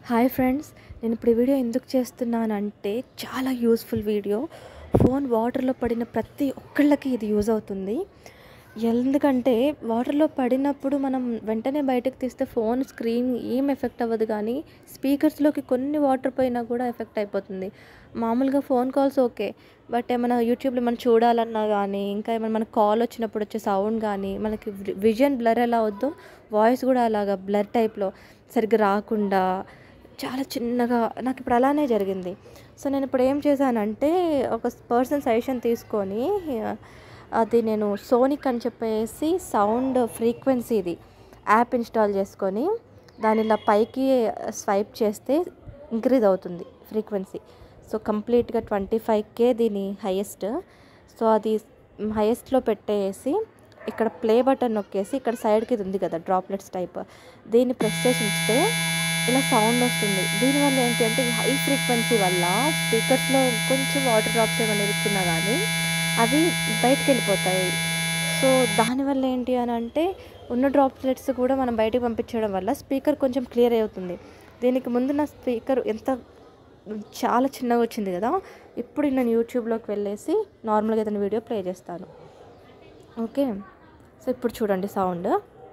hi friends నేను ఇప్పుడు ఈ వీడియో ఎందుకు చేస్తున్నానంటే చాలా యూస్ఫుల్ వీడియో ఫోన్ వాటర్లో పడిన ప్రతి ఒక్కళ్ళకి ఇది యూజ్ అవుతుంది ఎందుకంటే వాటర్లో పడినప్పుడు మనం వెంటనే బయటకు తీస్తే ఫోన్ స్క్రీన్ ఏం ఎఫెక్ట్ అవ్వదు కానీ స్పీకర్స్లోకి కొన్ని వాటర్ పోయినా కూడా ఎఫెక్ట్ అయిపోతుంది మామూలుగా ఫోన్ కాల్స్ ఓకే బట్ ఏమైనా యూట్యూబ్లో మనం చూడాలన్నా కానీ ఇంకా ఏమైనా మనకు కాల్ వచ్చినప్పుడు వచ్చే సౌండ్ కానీ మనకి విజన్ బ్లర్ ఎలా అవుద్దో వాయిస్ కూడా అలాగా బ్లర్ టైప్లో సరిగ్గా రాకుండా చాలా చిన్నగా నాకు ఇప్పుడు అలానే జరిగింది సో నేను ఇప్పుడు ఏం చేశానంటే ఒక పర్సన్ సజెషన్ తీసుకొని అది నేను సోనిక్ అని చెప్పేసి సౌండ్ ఫ్రీక్వెన్సీది యాప్ ఇన్స్టాల్ చేసుకొని దాని ఇలా పైకి స్వైప్ చేస్తే ఇంక్రీజ్ అవుతుంది ఫ్రీక్వెన్సీ సో కంప్లీట్గా ట్వంటీ ఫైవ్ కే దీని హైయెస్ట్ సో అది హైయెస్ట్లో పెట్టేసి ఇక్కడ ప్లే బటన్ నొక్కేసి ఇక్కడ సైడ్కి ఇది ఉంది కదా డ్రాప్లెట్స్ టైప్ దీన్ని ప్రెస్ చేసి ఉంచితే ఇలా సౌండ్ వస్తుంది దీనివల్ల ఏంటి అంటే ఈ హై ఫ్రీక్వెన్సీ వల్ల స్పీకర్స్లో కొంచెం వాటర్ డ్రాప్స్ ఏమైనా ఇరుక్కున్నా కానీ అవి బయటకు వెళ్ళిపోతాయి సో దానివల్ల ఏంటి అని అంటే ఉన్న డ్రాప్లెట్స్ కూడా మనం బయటకు పంపించడం వల్ల స్పీకర్ కొంచెం క్లియర్ అవుతుంది దీనికి ముందు నా స్పీకర్ ఎంత చాలా చిన్నగా వచ్చింది కదా ఇప్పుడు నేను యూట్యూబ్లోకి వెళ్ళేసి నార్మల్గా ఏదైనా వీడియో ప్లే చేస్తాను ఓకే సో ఇప్పుడు చూడండి సౌండ్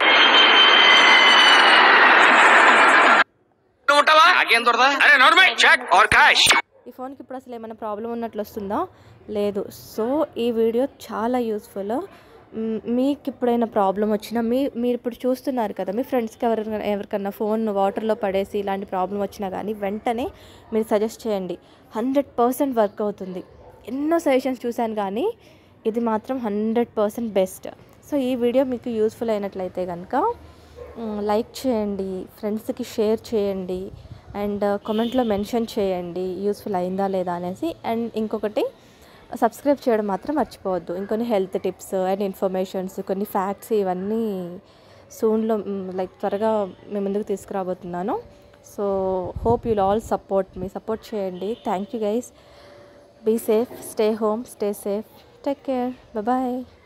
నువ్వు ఉంటావా నాకేం దొరదా అరే నోర్మై చెక్ ఆర్ క్యాష్ ఈ ఫోన్కి ఇప్పుడు అసలు ఏమైనా ప్రాబ్లం ఉన్నట్లు వస్తుందా లేదు సో ఈ వీడియో చాలా యూస్ఫుల్ మ్, మీకు ఎప్పుడైనా ప్రాబ్లం వచ్చినా మీ మీరు ఇప్పుడు చూస్తున్నారు కదా మీ ఫ్రెండ్స్కి ఎవరైనా ఎవరికన్నా ఫోన్ వాటర్లో పడేసి ఇలాంటి ప్రాబ్లం వచ్చినా కానీ వెంటనే మీరు సజెస్ట్ చేయండి హండ్రెడ్ పర్సెంట్ వర్క్ అవుతుంది ఎన్నో సజెషన్స్ చూశాను కానీ ఇది మాత్రం హండ్రెడ్ పర్సెంట్ బెస్ట్ సో ఈ వీడియో మీకు యూస్ఫుల్ అయినట్లయితే కనుక లైక్ చేయండి ఫ్రెండ్స్కి షేర్ చేయండి అండ్ కామెంట్లో మెన్షన్ చేయండి యూస్ఫుల్ అయిందా లేదా అనేసి అండ్ ఇంకొకటి సబ్స్క్రైబ్ చేయడం మాత్రం మర్చిపోవద్దు ఇంకొన్ని హెల్త్ టిప్స్ అండ్ ఇన్ఫర్మేషన్స్ కొన్ని ఫ్యాక్ట్స్ ఇవన్నీ సూన్లో లైక్ త్వరగా మీ ముందుకు తీసుకురాబోతున్నాను so hope you'll all support మీ సపోర్ట్ చేయండి thank you guys be safe stay home stay safe take care bye